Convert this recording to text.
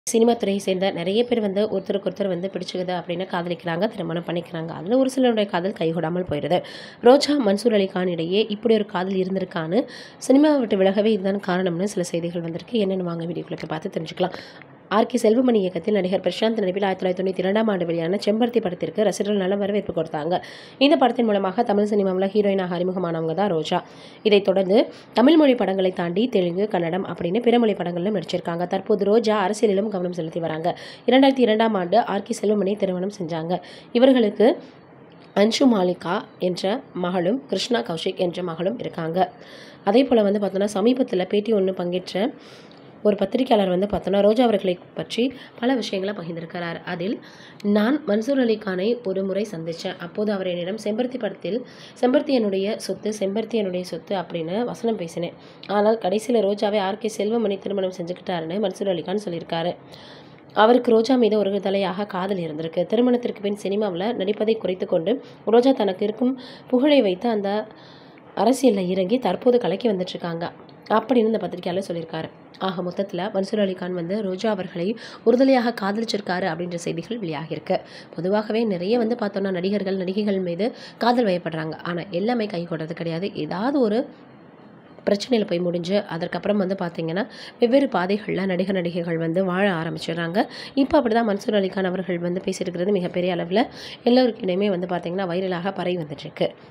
cinema துறையை சேர்ந்த நிறைய பேர் வந்து ஒருத்தருக்கு ஒருத்தர் வந்து பிடிச்சிக்குது அப்படின்னு காதலிக்கிறாங்க திருமணம் பண்ணிக்கிறாங்க அதில் ஒரு சிலருடைய காதல் கைகூடாமல் போயிடுது ரோஜா மன்சூர் அலி கான் இடையே இப்படி ஒரு காதல் இருந்திருக்கான்னு சினிமாவை விட்டு விலகவே இதுதான் காரணம்னு சில செய்திகள் வந்திருக்கு என்னென்னு வாங்க வீடியோக்குள்ள போய் பார்த்து தெரிஞ்சுக்கலாம் ஆர்கே செல்வமணி இயக்கத்தில் நடிகர் பிரசாந்த் நடிப்பில் ஆயிரத்தி தொள்ளாயிரத்தி தொண்ணூற்றி இரண்டாம் ஆண்டு வெளியான செம்பருத்தி படத்திற்கு ரசிகர்கள் நல்ல வரவேற்பு கொடுத்தாங்க இந்த படத்தின் மூலமாக தமிழ் சினிமாவில் ஹீரோயினாக அறிமுகமானவங்க தான் ரோஜா இதைத் தொடர்ந்து தமிழ் மொழி படங்களை தாண்டி தெலுங்கு கன்னடம் அப்படின்னு பிற மொழி படங்களிலும் நடிச்சிருக்காங்க தற்போது ரோஜா அரசியலிலும் கவனம் செலுத்தி வராங்க இரண்டாயிரத்தி இரண்டாம் ஆண்டு ஆர்கே செல்வமணி திருமணம் செஞ்சாங்க இவர்களுக்கு அன்ஷு மாலிகா என்ற மகளும் கிருஷ்ணா கௌஷிக் என்ற மகளும் இருக்காங்க அதே போல் வந்து பார்த்தோன்னா சமீபத்தில் பேட்டி ஒன்று பங்கேற்ற ஒரு பத்திரிகையாளர் வந்து பார்த்தோன்னா ரோஜா அவர்களை பற்றி பல விஷயங்களை பகிர்ந்திருக்கிறார் அதில் நான் மன்சூர் அலி கானை ஒரு முறை சந்தித்தேன் அப்போது அவர் என்னிடம் செம்பருத்தி படத்தில் செம்பருத்தி என்னுடைய சொத்து செம்பருத்தி என்னுடைய சொத்து அப்படின்னு வசனம் பேசினேன் ஆனால் கடைசியில் ரோஜாவை ஆர்கே செல்வமணி திருமணம் செஞ்சுக்கிட்டாருன்னு மன்சூர் அலி கான் சொல்லியிருக்காரு அவருக்கு ரோஜா மீது ஒரு தலையாக காதல் இருந்திருக்கு திருமணத்திற்கு பின் சினிமாவில் நடிப்பதை குறைத்து கொண்டு ரோஜா தனக்கு இருக்கும் புகழை வைத்து அந்த அரசியலில் இறங்கி தற்போது கலக்கி வந்துட்டுருக்காங்க அப்படின்னு இந்த பத்திரிகையாளர் சொல்லியிருக்காரு ஆக மொத்தத்தில் மன்சூர் அலி கான் வந்து ரோஜா அவர்களை உறுதலையாக காதலிச்சிருக்காரு அப்படின்ற செய்திகள் வெளியாகிருக்கு பொதுவாகவே நிறைய வந்து பார்த்தோன்னா நடிகர்கள் நடிகைகள் மீது காதல் வயப்படுறாங்க ஆனால் எல்லாமே கை கொடுறது கிடையாது ஏதாவது ஒரு பிரச்சனையில் போய் முடிஞ்சு அதற்கப்புறம் வந்து பார்த்திங்கன்னா வெவ்வேறு பாதைகளில் நடிகர் நடிகைகள் வந்து வாழ ஆரம்பிச்சிடுறாங்க இப்போ அப்படி தான் மன்சூர் அலிகான் அவர்கள் வந்து பேசியிருக்கிறது மிகப்பெரிய அளவில் எல்லோருக்கிடையுமே வந்து பார்த்திங்கன்னா வைரலாக பரவி வந்துட்டுருக்கு